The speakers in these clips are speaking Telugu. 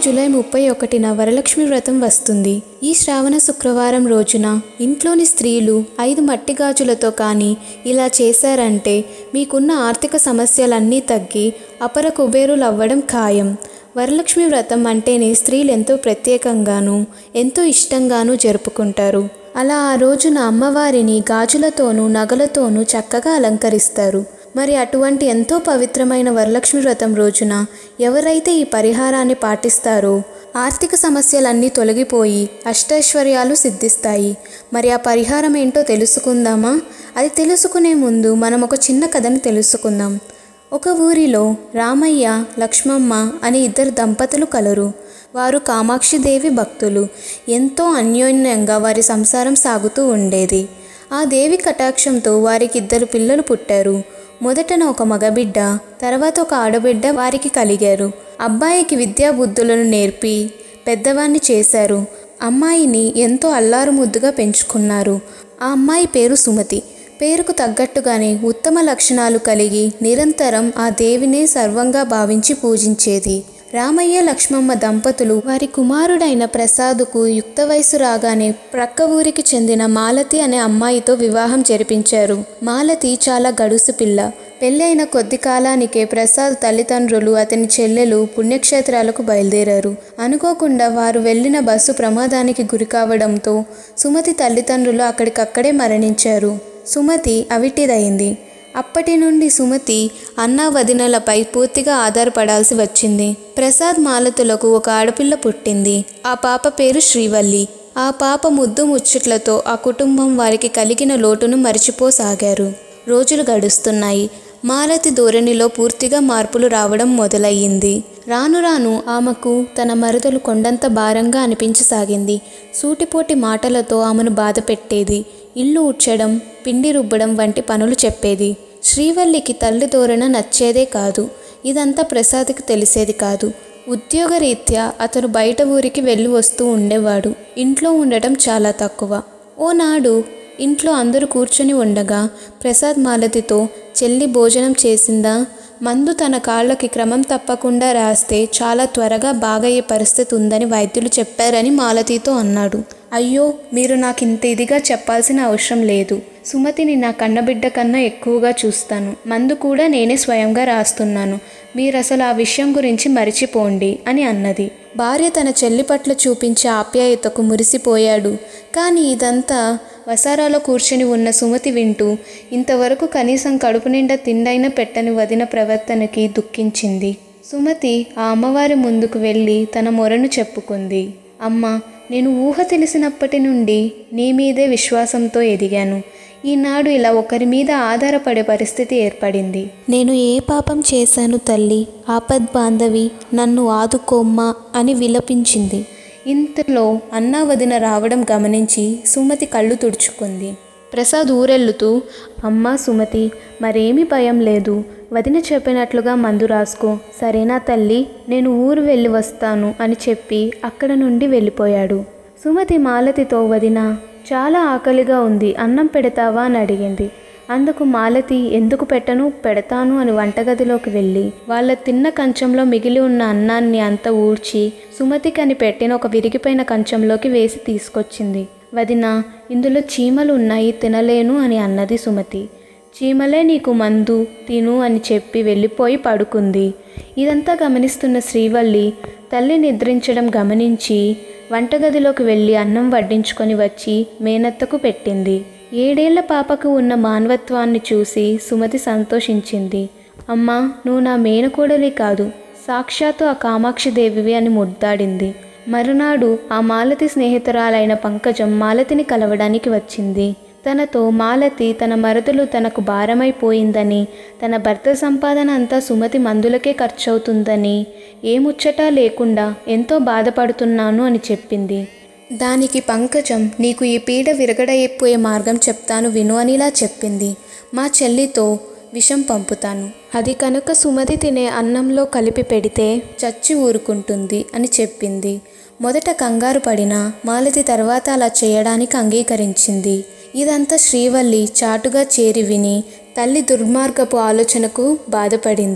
జూలై ముప్పై ఒకటిన వరలక్ష్మి వ్రతం వస్తుంది ఈ శ్రావణ శుక్రవారం రోజున ఇంట్లోని స్త్రీలు ఐదు మట్టి గాజులతో కానీ ఇలా చేశారంటే మీకున్న ఆర్థిక సమస్యలన్నీ తగ్గి అపర కుబేరులు అవ్వడం ఖాయం వరలక్ష్మి వ్రతం అంటేనే స్త్రీలు ఎంతో ప్రత్యేకంగాను ఎంతో ఇష్టంగాను జరుపుకుంటారు అలా ఆ రోజున అమ్మవారిని గాజులతోనూ నగలతోనూ చక్కగా అలంకరిస్తారు మరి అటువంటి ఎంతో పవిత్రమైన వరలక్ష్మి వ్రతం రోజున ఎవరైతే ఈ పరిహారాన్ని పాటిస్తారో ఆర్థిక సమస్యలన్నీ తొలగిపోయి అష్టైశ్వర్యాలు సిద్ధిస్తాయి మరి ఆ పరిహారం ఏంటో తెలుసుకుందామా అది తెలుసుకునే ముందు మనం ఒక చిన్న కథను తెలుసుకుందాం ఒక ఊరిలో రామయ్య లక్ష్మమ్మ అనే ఇద్దరు దంపతులు కలరు వారు కామాక్షిదేవి భక్తులు ఎంతో అన్యోన్యంగా వారి సంసారం సాగుతూ ఉండేది ఆ దేవి కటాక్షంతో వారికి ఇద్దరు పిల్లలు పుట్టారు మొదటన ఒక మగబిడ్డ తర్వాత ఒక ఆడబిడ్డ వారికి కలిగారు అబ్బాయికి విద్యా బుద్ధులను నేర్పి పెద్దవాణ్ణి చేశారు అమ్మాయిని ఎంతో అల్లారు ముద్దుగా పెంచుకున్నారు ఆ అమ్మాయి పేరు సుమతి పేరుకు తగ్గట్టుగానే ఉత్తమ లక్షణాలు కలిగి నిరంతరం ఆ దేవినే సర్వంగా భావించి పూజించేది రామయ్య లక్ష్మమ్మ దంపతులు వారి కుమారుడైన ప్రసాదుకు యుక్త వయసు రాగానే ప్రక్క ఊరికి చెందిన మాలతి అనే అమ్మాయితో వివాహం జరిపించారు మాలతి చాలా గడుసు పిల్ల పెళ్ళైన కొద్ది కాలానికే ప్రసాద్ తల్లిదండ్రులు అతని చెల్లెలు పుణ్యక్షేత్రాలకు బయలుదేరారు అనుకోకుండా వారు వెళ్ళిన బస్సు ప్రమాదానికి గురి కావడంతో సుమతి తల్లిదండ్రులు అక్కడికక్కడే మరణించారు సుమతి అవిటిదైంది అప్పటి నుండి సుమతి అన్నా వదినలపై పూర్తిగా ఆధారపడాల్సి వచ్చింది ప్రసాద్ మాలతులకు ఒక ఆడపిల్ల పుట్టింది ఆ పాప పేరు శ్రీవల్లి ఆ పాప ముద్దు ముచ్చట్లతో ఆ కుటుంబం వారికి కలిగిన లోటును మరిచిపోసాగారు రోజులు గడుస్తున్నాయి మాలతి ధోరణిలో పూర్తిగా మార్పులు రావడం మొదలయ్యింది రాను రాను ఆమెకు తన మరదలు కొండంత భారంగా అనిపించసాగింది సూటిపోటి మాటలతో ఆమెను బాధ పెట్టేది ఇల్లు ఉడ్చడం పిండి రుబ్బడం వంటి పనులు చెప్పేది శ్రీవల్లికి తల్లి ధోరణ నచ్చేదే కాదు ఇదంతా ప్రసాద్కి తెలిసేది కాదు ఉద్యోగరీత్యా అతను బయట ఊరికి వెళ్ళి వస్తూ ఉండేవాడు ఇంట్లో ఉండటం చాలా తక్కువ ఓనాడు ఇంట్లో అందరూ కూర్చొని ఉండగా ప్రసాద్ మాలతితో చెల్లి భోజనం చేసిందా మందు తన కాళ్ళకి క్రమం తప్పకుండా రాస్తే చాలా త్వరగా బాగయ్యే పరిస్థితి ఉందని వైద్యులు చెప్పారని మాలతితో అన్నాడు అయ్యో మీరు నాకు ఇంత ఇదిగా చెప్పాల్సిన అవసరం లేదు సుమతిని నా కన్నబిడ్డ కన్నా ఎక్కువగా చూస్తాను మందు కూడా నేనే స్వయంగా రాస్తున్నాను మీరు అసలు ఆ విషయం గురించి మరిచిపోండి అని అన్నది భార్య తన చెల్లి పట్ల చూపించే ఆప్యాయతకు మురిసిపోయాడు కానీ ఇదంతా వసారాలో కూర్చుని ఉన్న సుమతి వింటూ ఇంతవరకు కనీసం కడుపు నిండా తిండైనా పెట్టని వదిన ప్రవర్తనకి దుఃఖించింది సుమతి ఆ అమ్మవారి ముందుకు వెళ్ళి తన మొరను చెప్పుకుంది అమ్మ నేను ఊహ తెలిసినప్పటి నుండి నీ మీదే విశ్వాసంతో ఎదిగాను ఈనాడు ఇలా ఒకరి మీద ఆధారపడే పరిస్థితి ఏర్పడింది నేను ఏ పాపం చేశాను తల్లి ఆపద్ బాంధవి నన్ను ఆదుకోమ్మా అని విలపించింది ఇంతలో అన్నా వదిన రావడం గమనించి సుమతి కళ్ళు తుడుచుకుంది ప్రసాద్ ఊరెళ్ళుతూ అమ్మా సుమతి మరేమీ భయం లేదు వదిన చెప్పినట్లుగా మందు రాసుకో సరేనా తల్లి నేను ఊరు వెళ్ళి వస్తాను అని చెప్పి అక్కడ నుండి వెళ్ళిపోయాడు సుమతి మాలతితో వదిన చాలా ఆకలిగా ఉంది అన్నం పెడతావా అని అడిగింది అందుకు మాలతి ఎందుకు పెట్టను పెడతాను అని వంటగదిలోకి వెళ్ళి వాళ్ళ తిన్న కంచంలో మిగిలి ఉన్న అన్నాన్ని అంతా ఊడ్చి సుమతికి అని పెట్టిన ఒక విరిగిపోయిన కంచంలోకి వేసి తీసుకొచ్చింది వదిన ఇందులో చీమలు ఉన్నాయి తినలేను అని అన్నది సుమతి చీమలే నీకు మందు తిను అని చెప్పి వెళ్ళిపోయి పడుకుంది ఇదంతా గమనిస్తున్న శ్రీవల్లి తల్లి నిద్రించడం గమనించి వంటగదిలోకి వెళ్ళి అన్నం వడ్డించుకొని వచ్చి మేనత్తకు పెట్టింది ఏడేళ్ల పాపకు ఉన్న మానవత్వాన్ని చూసి సుమతి సంతోషించింది అమ్మా నువ్వు నా మేనకోడలి కాదు సాక్షాత్తు ఆ కామాక్షి దేవివి అని ముద్దాడింది మరునాడు ఆ మాలతి స్నేహితురాలైన పంకజం మాలతిని కలవడానికి వచ్చింది తనతో మాలతి తన మరదలు తనకు భారమైపోయిందని తన భర్త సంపాదన అంతా సుమతి మందులకే ఖర్చవుతుందని ఏ ముచ్చటా లేకుండా ఎంతో బాధపడుతున్నాను అని చెప్పింది దానికి పంకజం నీకు ఈ పీడ విరగడైపోయే మార్గం చెప్తాను విను అనిలా చెప్పింది మా చెల్లితో విషం పంపుతాను అది కనుక సుమతి తినే అన్నంలో కలిపి పెడితే చచ్చి ఊరుకుంటుంది అని చెప్పింది మొదట కంగారు పడిన మాలతి తర్వాత అలా చేయడానికి అంగీకరించింది ఇదంతా శ్రీవల్లి చాటుగా చేరి విని తల్లి దుర్మార్గపు ఆలోచనకు బాధపడింది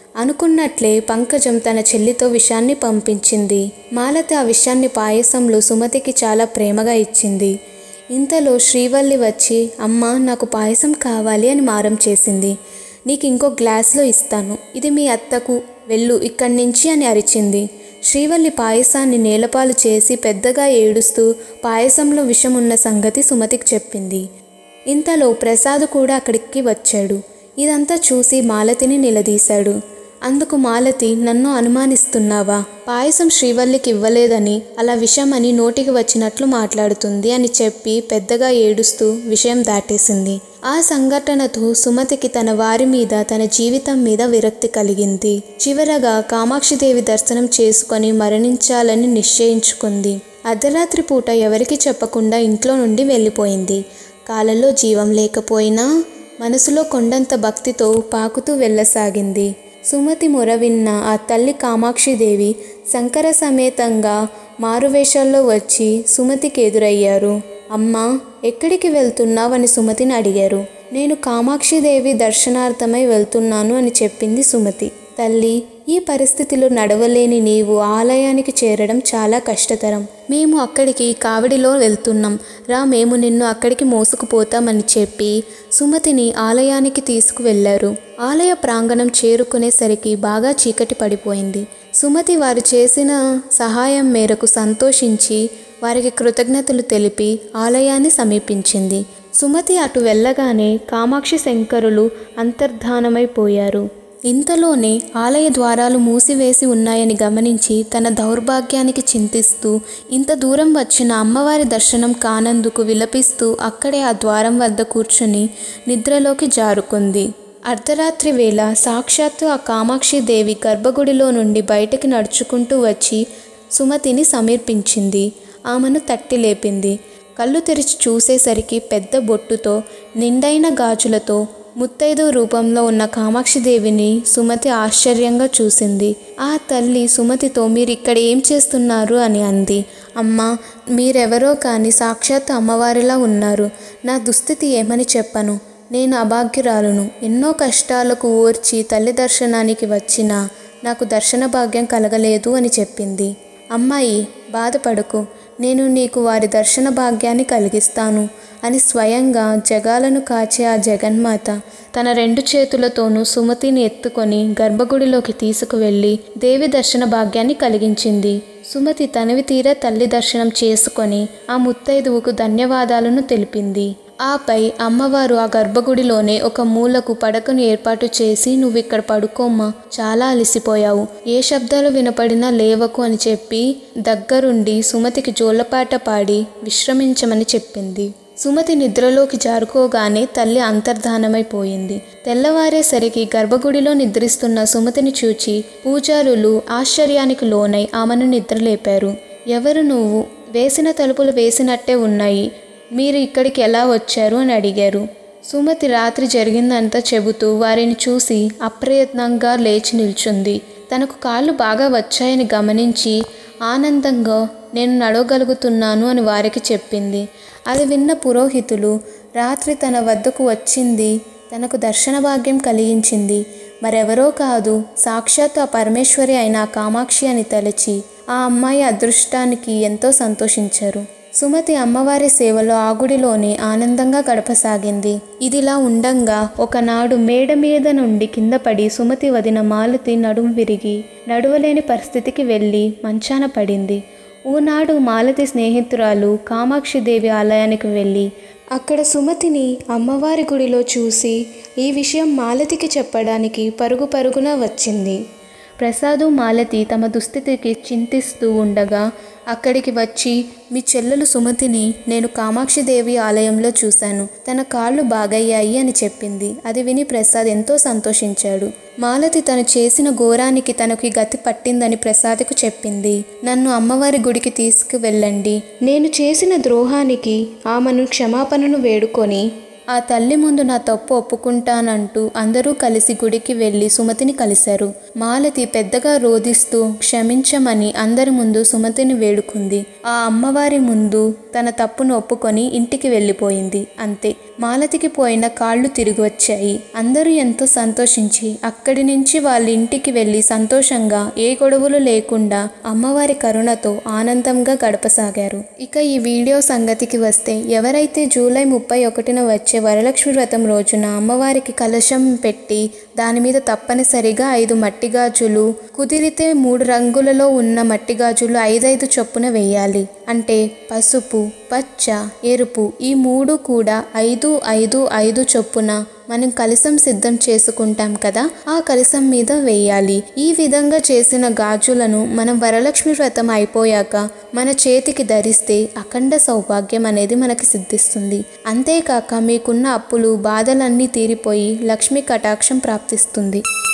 అనుకున్నట్లే పంకజం తన చెల్లితో విషాన్ని పంపించింది మాలతి ఆ విషయాన్ని పాయసంలో సుమతికి చాలా ప్రేమగా ఇచ్చింది ఇంతలో శ్రీవల్లి వచ్చి అమ్మ నాకు పాయసం కావాలి అని మారం చేసింది నీకు ఇంకో గ్లాస్లో ఇస్తాను ఇది మీ అత్తకు వెళ్ళు ఇక్కడి నుంచి అని అరిచింది శ్రీవల్లి పాయసాన్ని నేలపాలు చేసి పెద్దగా ఏడుస్తూ పాయసంలో విషం ఉన్న సంగతి సుమతికి చెప్పింది ఇంతలో ప్రసాద్ కూడా అక్కడికి వచ్చాడు ఇదంతా చూసి మాలతిని నిలదీశాడు అందుకు మాలతి నన్ను అనుమానిస్తున్నావా పాయసం శ్రీవల్లికి ఇవ్వలేదని అలా విషమని నోటికి వచ్చినట్లు మాట్లాడుతుంది అని చెప్పి పెద్దగా ఏడుస్తూ విషయం దాటేసింది ఆ సంఘటనతో సుమతికి తన వారి మీద తన జీవితం మీద విరక్తి కలిగింది చివరగా కామాక్షిదేవి దర్శనం చేసుకొని మరణించాలని నిశ్చయించుకుంది అర్ధరాత్రి పూట ఎవరికి చెప్పకుండా ఇంట్లో నుండి వెళ్ళిపోయింది కాళ్ళలో జీవం లేకపోయినా మనసులో కొండంత భక్తితో పాకుతూ వెళ్ళసాగింది సుమతి మొర విన్న ఆ తల్లి కామాక్షిదేవి శంకర సమేతంగా మారువేషాల్లో వచ్చి సుమతికి ఎదురయ్యారు అమ్మా ఎక్కడికి వెళ్తున్నావని సుమతిని అడిగారు నేను కామాక్షిదేవి దర్శనార్థమై వెళ్తున్నాను అని చెప్పింది సుమతి తల్లి ఈ పరిస్థితిలో నడవలేని నీవు ఆలయానికి చేరడం చాలా కష్టతరం మేము అక్కడికి కావిడిలో వెళ్తున్నాం రా మేము నిన్ను అక్కడికి మోసుకుపోతామని చెప్పి సుమతిని ఆలయానికి తీసుకువెళ్లారు ఆలయ ప్రాంగణం చేరుకునేసరికి బాగా చీకటి పడిపోయింది సుమతి వారు చేసిన సహాయం మేరకు సంతోషించి వారికి కృతజ్ఞతలు తెలిపి ఆలయాన్ని సమీపించింది సుమతి అటు వెళ్ళగానే కామాక్షి శంకరులు అంతర్ధానమైపోయారు ఇంతలోనే ఆలయ ద్వారాలు మూసివేసి ఉన్నాయని గమనించి తన దౌర్భాగ్యానికి చింతిస్తూ ఇంత దూరం వచ్చిన అమ్మవారి దర్శనం కానందుకు విలపిస్తూ అక్కడే ఆ ద్వారం వద్ద కూర్చుని నిద్రలోకి జారుకుంది అర్ధరాత్రి వేళ సాక్షాత్తు ఆ కామాక్షి దేవి గర్భగుడిలో నుండి బయటికి నడుచుకుంటూ వచ్చి సుమతిని సమీపించింది ఆమెను తట్టి లేపింది కళ్ళు తెరిచి చూసేసరికి పెద్ద బొట్టుతో నిండైన గాజులతో ముత్తైదు రూపంలో ఉన్న కామాక్షిదేవిని సుమతి ఆశ్చర్యంగా చూసింది ఆ తల్లి సుమతితో మీరు ఇక్కడ ఏం చేస్తున్నారు అని అంది అమ్మా మీరెవరో కానీ సాక్షాత్ అమ్మవారిలా ఉన్నారు నా దుస్థితి ఏమని చెప్పను నేను అభాగ్యురాలును ఎన్నో కష్టాలకు ఓర్చి తల్లి దర్శనానికి వచ్చినా నాకు దర్శన భాగ్యం కలగలేదు అని చెప్పింది అమ్మాయి బాధపడకు నేను నీకు వారి దర్శన భాగ్యాన్ని కలిగిస్తాను అని స్వయంగా జగాలను కాచే ఆ జగన్మాత తన రెండు చేతులతోనూ సుమతిని ఎత్తుకొని గర్భగుడిలోకి తీసుకువెళ్ళి దేవి దర్శన భాగ్యాన్ని కలిగించింది సుమతి తనివి తీరా తల్లి దర్శనం చేసుకొని ఆ ముత్తైదువుకు ధన్యవాదాలను తెలిపింది ఆపై అమ్మవారు ఆ గర్భగుడిలోనే ఒక మూలకు పడకను ఏర్పాటు చేసి నువ్వు ఇక్కడ పడుకోమ్మా చాలా అలసిపోయావు ఏ శబ్దాలు వినపడినా లేవకు అని చెప్పి దగ్గరుండి సుమతికి జోలపాట పాడి విశ్రమించమని చెప్పింది సుమతి నిద్రలోకి జారుకోగానే తల్లి అంతర్ధానమైపోయింది తెల్లవారేసరికి గర్భగుడిలో నిద్రిస్తున్న సుమతిని చూచి పూజారులు ఆశ్చర్యానికి లోనై ఆమెను నిద్రలేపారు ఎవరు నువ్వు వేసిన తలుపులు వేసినట్టే ఉన్నాయి మీరు ఇక్కడికి ఎలా వచ్చారు అని అడిగారు సుమతి రాత్రి జరిగిందంతా చెబుతూ వారిని చూసి అప్రయత్నంగా లేచి నిల్చుంది తనకు కాళ్ళు బాగా వచ్చాయని గమనించి ఆనందంగా నేను నడవగలుగుతున్నాను అని వారికి చెప్పింది అది విన్న పురోహితులు రాత్రి తన వద్దకు వచ్చింది తనకు దర్శన భాగ్యం కలిగించింది మరెవరో కాదు సాక్షాత్ ఆ పరమేశ్వరి అయిన ఆ కామాక్షి అని తలచి ఆ అమ్మాయి అదృష్టానికి ఎంతో సంతోషించారు సుమతి అమ్మవారి సేవలో ఆ గుడిలోనే ఆనందంగా గడపసాగింది ఇదిలా ఉండంగా ఒకనాడు మేడ మీద నుండి కింద పడి సుమతి వదిన మాలతి నడుము విరిగి నడువలేని పరిస్థితికి వెళ్ళి మంచాన పడింది ఓనాడు మాలతి స్నేహితురాలు కామాక్షిదేవి ఆలయానికి వెళ్ళి అక్కడ సుమతిని అమ్మవారి గుడిలో చూసి ఈ విషయం మాలతికి చెప్పడానికి పరుగు పరుగున వచ్చింది ప్రసాదు మాలతి తమ దుస్థితికి చింతిస్తూ ఉండగా అక్కడికి వచ్చి మీ చెల్లెలు సుమతిని నేను కామాక్షిదేవి ఆలయంలో చూశాను తన కాళ్ళు బాగయ్యాయి అని చెప్పింది అది విని ప్రసాద్ ఎంతో సంతోషించాడు మాలతి తను చేసిన ఘోరానికి తనకి గతి పట్టిందని ప్రసాద్కు చెప్పింది నన్ను అమ్మవారి గుడికి తీసుకువెళ్ళండి నేను చేసిన ద్రోహానికి ఆమెను క్షమాపణను వేడుకొని ఆ తల్లి ముందు నా తప్పు ఒప్పుకుంటానంటూ అందరూ కలిసి గుడికి వెళ్ళి సుమతిని కలిశారు మాలతి పెద్దగా రోధిస్తూ క్షమించమని అందరి ముందు సుమతిని వేడుకుంది ఆ అమ్మవారి ముందు తన తప్పును ఒప్పుకొని ఇంటికి వెళ్ళిపోయింది అంతే మాలతికి పోయిన కాళ్ళు తిరిగి వచ్చాయి అందరూ ఎంతో సంతోషించి అక్కడి నుంచి వాళ్ళ ఇంటికి వెళ్ళి సంతోషంగా ఏ గొడవలు లేకుండా అమ్మవారి కరుణతో ఆనందంగా గడపసాగారు ఇక ఈ వీడియో సంగతికి వస్తే ఎవరైతే జూలై ముప్పై ఒకటిన వచ్చే వరలక్ష్మి వ్రతం రోజున అమ్మవారికి కలశం పెట్టి దాని మీద తప్పనిసరిగా ఐదు మట్టి గాజులు కుదిరితే మూడు రంగులలో ఉన్న మట్టి గాజులు ఐదైదు చొప్పున వేయాలి అంటే పసుపు పచ్చ ఎరుపు ఈ మూడు కూడా ఐదు ఐదు ఐదు చొప్పున మనం కలసం సిద్ధం చేసుకుంటాం కదా ఆ కలసం మీద వేయాలి ఈ విధంగా చేసిన గాజులను మనం వరలక్ష్మి వ్రతం అయిపోయాక మన చేతికి ధరిస్తే అఖండ సౌభాగ్యం అనేది మనకి సిద్ధిస్తుంది అంతేకాక మీకున్న అప్పులు బాధలన్నీ తీరిపోయి లక్ష్మీ కటాక్షం ప్రాప్తిస్తుంది